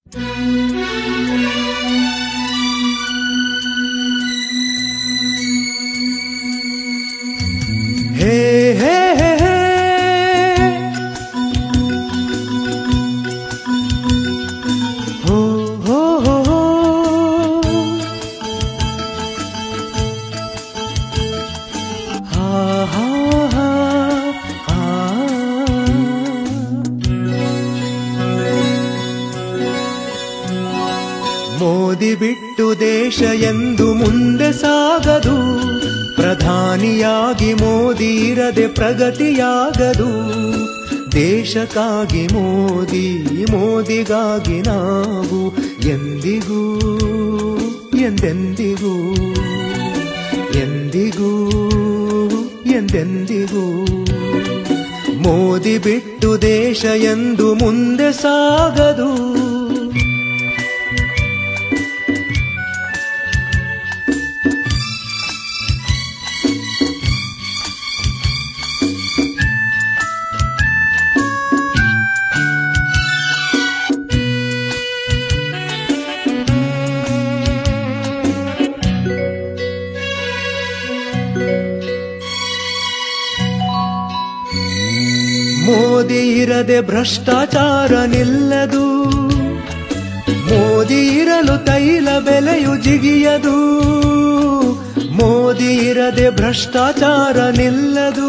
ಹೇ ಹೇ ಹೇ ಹೇ ಹೋ ಹೋ ಹೋ ಹೋ ಹಾ ಹಾ ಹಾ ಹಾ ಮೋದಿ ಬಿಟ್ಟು ದೇಶ ಎಂದು ಮುಂದೆ ಸಾಗದು ಪ್ರಧಾನಿಯಾಗಿ ಮೋದಿ ಇರದೆ ಪ್ರಗತಿಯಾಗದು ದೇಶಕ್ಕಾಗಿ ಮೋದಿ ಮೋದಿಗಾಗಿ ನಾವು ಎಂದಿಗೂ ಎಂದೆಂದಿಗೂ ಎಂದಿಗೂ ಎಂದೆಂದಿಗೂ ಮೋದಿ ಬಿಟ್ಟು ದೇಶ ಎಂದು ಮುಂದೆ ಸಾಗದು ಮೋದಿ ಇರದೆ ಭ್ರಷ್ಟಾಚಾರ ನಿಲ್ಲದು ಮೋದಿ ಇರಲು ತೈಲ ಬೆಲೆಯು ಜಿಗಿಯದು ಮೋದಿ ಇರದೆ ಭ್ರಷ್ಟಾಚಾರ ನಿಲ್ಲದು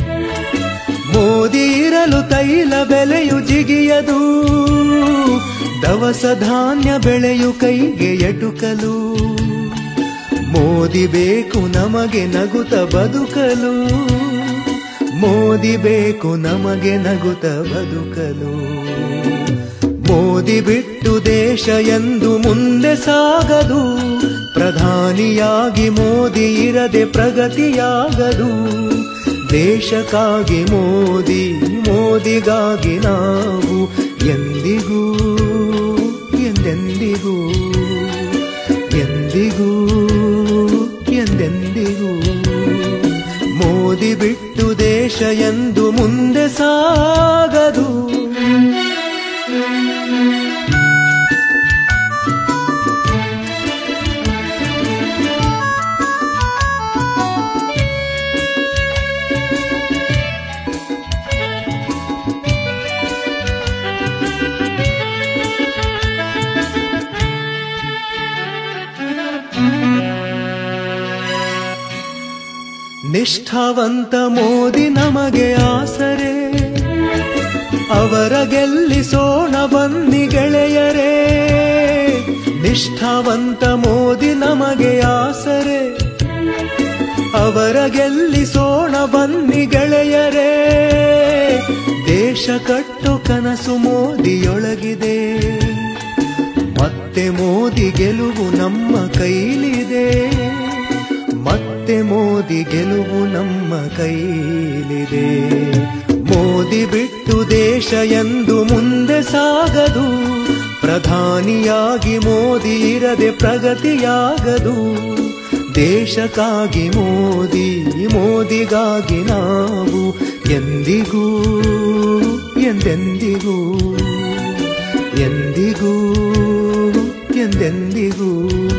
ಮೋದಿ ಇರಲು ತೈಲ ಬೆಲೆಯು ಜಿಗಿಯದು ದವಸ ಧಾನ್ಯ ಬೆಳೆಯು ಕೈಗೆ ಎಟುಕಲು ಮೋದಿ ಬೇಕು ನಮಗೆ ನಗುತ್ತ ಬದುಕಲು ಮೋದಿ ಬೇಕು ನಮಗೆ ನಗುತ್ತ ಬದುಕಲು ಮೋದಿ ಬಿಟ್ಟು ದೇಶ ಎಂದು ಮುಂದೆ ಸಾಗದು ಪ್ರಧಾನಿಯಾಗಿ ಮೋದಿ ಇರದೆ ಪ್ರಗತಿಯಾಗದು ದೇಶಕ್ಕಾಗಿ ಮೋದಿ ಮೋದಿಗಾಗಿ ನಾವು ಎಂದಿಗೂ ಎಂದೆಂದಿಗೂ ಎಂದಿಗೂ ಎಂದೆಂದಿಗೂ ಮೋದಿ ಬಿಟ್ಟು ದೇಶ ಎಂದು ಮುಂದೆ ಸಾಗದು ನಿಷ್ಠಾವಂತ ಮೋದಿ ನಮಗೆ ಆಸರೆ ಅವರ ಗೆಲ್ಲಿಸೋಣ ಬನ್ನಿ ಗೆಳೆಯರೇ ನಿಷ್ಠಾವಂತ ಮೋದಿ ನಮಗೆ ಆಸರೆ ಅವರ ಗೆಲ್ಲಿಸೋಣ ಬನ್ನಿ ಗೆಳೆಯರೇ ದೇಶ ಕಟ್ಟು ಕನಸು ಮೋದಿಯೊಳಗಿದೆ ಮತ್ತೆ ಮೋದಿ ಗೆಲುವು ನಮ್ಮ ಕೈಲಿದೆ ಮತ್ತೆ ಮೋದಿ ಗೆಲುವು ನಮ್ಮ ಕೈಲಿದೆ ಮೋದಿ ಬಿಟ್ಟು ದೇಶ ಎಂದು ಮುಂದೆ ಸಾಗದು ಪ್ರಧಾನಿಯಾಗಿ ಮೋದಿ ಇರದೆ ಪ್ರಗತಿಯಾಗದು ದೇಶಕ್ಕಾಗಿ ಮೋದಿ ಮೋದಿಗಾಗಿ ನಾವು ಎಂದಿಗೂ ಎಂದೆಂದಿಗೂ ಎಂದಿಗೂ ಎಂದೆಂದಿಗೂ